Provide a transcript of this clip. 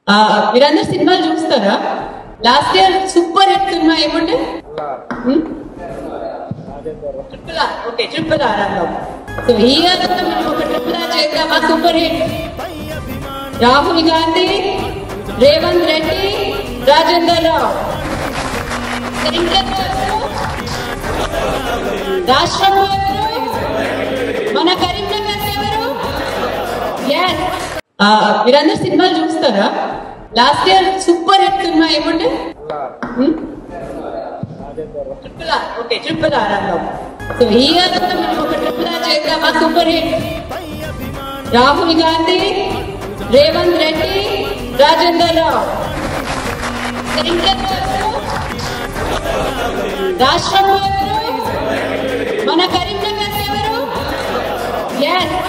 ఆ, మీరందరు సినిమాలు చూస్తారా లాస్ట్ ఇయర్ సూపర్ హిట్ సినిమా ఏముండే hmm? Triple R okay triple R అన్నాం సో ఈ ఇయర్ కూడా మనం ఒక ట్రిపుల్ ఆర్ చేద్దామా super hit Rahul Gandhi Revanth Reddy Rajender Rao centre ఎవరు? రాష్ట్రంలో ఎవరు మన కరీంనగర్ ఎవరు Yes. ఆ, మీరందరు సినిమాలు చూస్తారా లాస్ట్ ఇయర్ సూపర్ హిట్ సినిమా ఏముండే hmm? Triple R okay triple R అన్నాం సో ఈ ఇయర్ కూడా మనం ఒక ట్రిపుల్ ఆర్ చేద్దామా super hit Rahul Gandhi Revanth Reddy Rajender Rao centre ఎవరు? రాష్ట్రంలో ఎవరు మన కరీంనగర్ ఎవరు Yes.